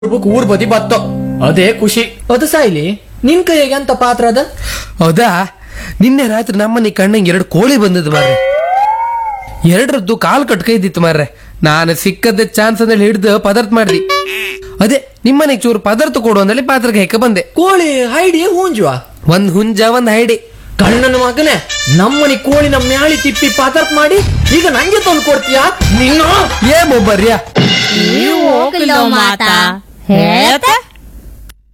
book ಊರ್ ಬದಿ ಬತ್ತೋ ಅದೇ ಖುಷಿ ಅದು ಸಾಯ್ಲಿ ನಿನ್ ಕೈಗೆ ಅಂತ ಪಾತ್ರ ಅದ ಹೌದಾ ನಿನ್ನೆ ರಾತ್ರಿ ನಮ್ಮನೆ ಕಣ್ಣಂಗೆ ಎರಡು ಕೋಳಿ ಬಂದದ್ದು ಮಾರ್ರೆ ಎರಡರದ್ದು ಕಾಲ್ ಕಟ್ಕೈದಿತ್ತು ಮಾರ್ರೆ ನಾನು ಸಿಕ್ಕದ ಚಾನ್ಸ್ ಅಂದ್ರೆ ಹಿಡ್ದು ಪದಾರ್ಥ ಮಾಡ್ದಿ ಅದೇ ನಿಮ್ಮನೆಗೆ ಚೂರು ಪದಾರ್ಥ ಕೊಡು ಅಂದಲ್ಲಿ ಪಾತ್ರಕ್ಕೆ ಹೆಕ್ಕ ಬಂದೆ ಕೋಳಿ ಹೈಡಿ ಹೂಂಜುವ ಒಂದ್ ಹುಂಜ ಒಂದ್ ಹೈಡಿ ಕಣ್ಣನ ಮಗನೇ ನಮ್ಮನಿ ಕೋಳಿನ ಮ್ಯಾಳಿ ತಿಪ್ಪಿ ಪಾತರ್ಪ್ ಮಾಡಿ ಈಗ ನಂಗೆ ತಂದು ಕೊಡ್ತೀಯಾ ನಿನ್ನ ಏ ಮೊಬ್ಬರ್ಯಾ ನೀವು ಹೋಗಿಲ್ಲ ಮಾತಾ ಹೇಳ್ತಾ